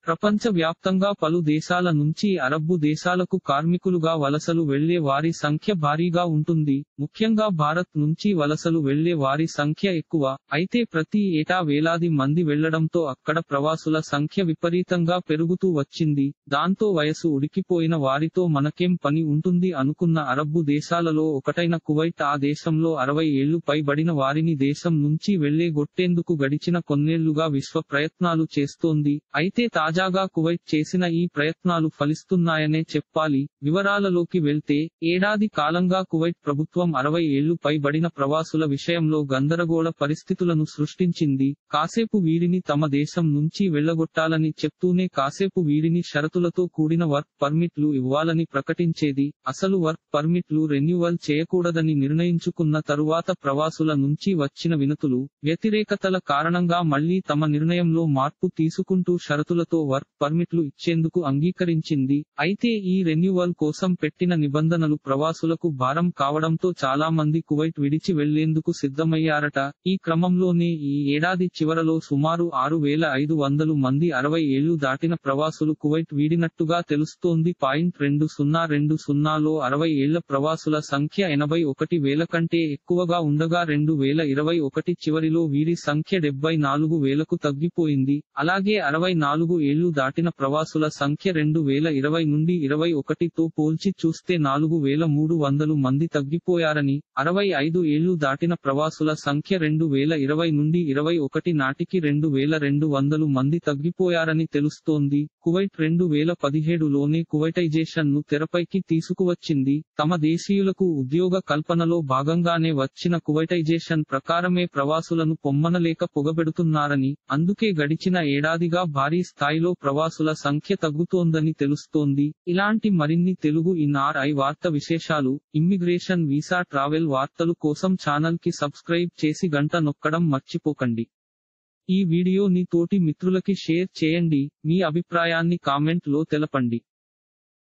ప్రపంచ వ్యాప్తంగా పలు దేశాల నుంచి అరబ్బు దేశాలకు కార్మికులుగా వలసలు వెళ్లే వారి సంఖ్య భారీగా ఉంటుంది ముఖ్యంగా భారత్ నుంచి వలసలు వెళ్లే వారి సంఖ్య ఎక్కువ అయితే ప్రతి ఏటా వేలాది మంది వెళ్లడంతో అక్కడ ప్రవాసుల సంఖ్య విపరీతంగా పెరుగుతూ వచ్చింది దాంతో వయసు ఉడికిపోయిన వారితో మనకేం పని ఉంటుంది అనుకున్న అరబ్బు దేశాలలో ఒకటైన కువైట్ ఆ దేశంలో అరవై ఏళ్లు పైబడిన వారిని దేశం నుంచి వెళ్లే గొట్టేందుకు గడిచిన కొన్నేళ్లుగా విశ్వ ప్రయత్నాలు చేస్తోంది అయితే తాజాగా కువైట్ చేసిన ఈ ప్రయత్నాలు ఫలిస్తున్నాయనే చెప్పాలి వివరాలలోకి వెళ్తే ఏడాది కాలంగా కువైట్ ప్రభుత్వం అరవై ఏళ్లు పైబడిన ప్రవాసుల విషయంలో గందరగోళ పరిస్థితులను సృష్టించింది కాసేపు వీరిని తమ దేశం నుంచి వెళ్లగొట్టాలని చెప్తూనే కాసేపు వీరిని షరతులతో కూడిన వర్క్ పర్మిట్లు ఇవ్వాలని ప్రకటించేది అసలు వర్క్ పర్మిట్లు రెన్యువల్ చేయకూడదని నిర్ణయించుకున్న తరువాత ప్రవాసుల నుంచి వచ్చిన వినతులు వ్యతిరేకతల కారణంగా మళ్లీ తమ నిర్ణయంలో మార్పు తీసుకుంటూ షరతులతో వర్క్ పర్మిట్లు ఇచ్చేందుకు అంగీకరించింది అయితే ఈ రెన్యువల్ కోసం పెట్టిన నిబంధనలు ప్రవాసులకు భారం కావడంతో చాలా మంది కువైట్ విడిచి వెళ్లేందుకు సిద్ధమయ్యారట ఈ క్రమంలోనే ఈ ఏడాది చివరలో సుమారు ఆరు వేల ఐదు వందలు మంది అరవై ఏళ్లు దాటిన ప్రవాసులు కువైట్ వీడినట్టుగా తెలుస్తోంది పాయింట్ రెండు సున్నా రెండు సున్నాలో అరవై ఏళ్ల ప్రవాసుల సంఖ్య ఎనభై ఒకటి వేల కంటే ఎక్కువగా ఉండగా రెండు వేల ఇరవై ఒకటి చివరిలో వీరి సంఖ్య డెబ్బై నాలుగు వేలకు తగ్గిపోయింది అలాగే అరవై నాలుగు ఏళ్లు దాటిన ప్రవాసుల సంఖ్య రెండు వేల ఇరవై నుండి ఇరవై ఒకటితో పోల్చి చూస్తే నాలుగు వేల మూడు వందలు మంది తగ్గిపోయారని అరవై ఐదు ఏళ్లు దాటిన ప్రవాసుల సంఖ్య రెండు వేల ఇరవై నుండి ఇరవై ఒకటి నాటికి రెండు వేల రెండు వందలు మంది తగ్గిపోయారని తెలుస్తోంది కువైట్ రెండు వేల పదిహేడులోనే కువైటైజేషన్ ను తెరపైకి తీసుకువచ్చింది తమ దేశీయులకు ఉద్యోగ కల్పనలో భాగంగానే వచ్చిన కువైటైజేషన్ ప్రకారమే ప్రవాసులను పొమ్మనలేక పొగబెడుతున్నారని అందుకే గడిచిన ఏడాదిగా భారీ స్థాయిలో ప్రవాసుల సంఖ్య తగ్గుతోందని తెలుస్తోంది ఇలాంటి మరిన్ని తెలుగు ఇన్ఆర్ఐ వార్త విశేషాలు ఇమ్మిగ్రేషన్ వీసా ట్రావెల్ వార్తలు కోసం ఛానల్ కి సబ్స్క్రైబ్ చేసి గంట నొక్కడం మర్చిపోకండి ఈ వీడియోని తోటి మిత్రులకి షేర్ చేయండి మీ అభిప్రాయాన్ని కామెంట్ లో తెలపండి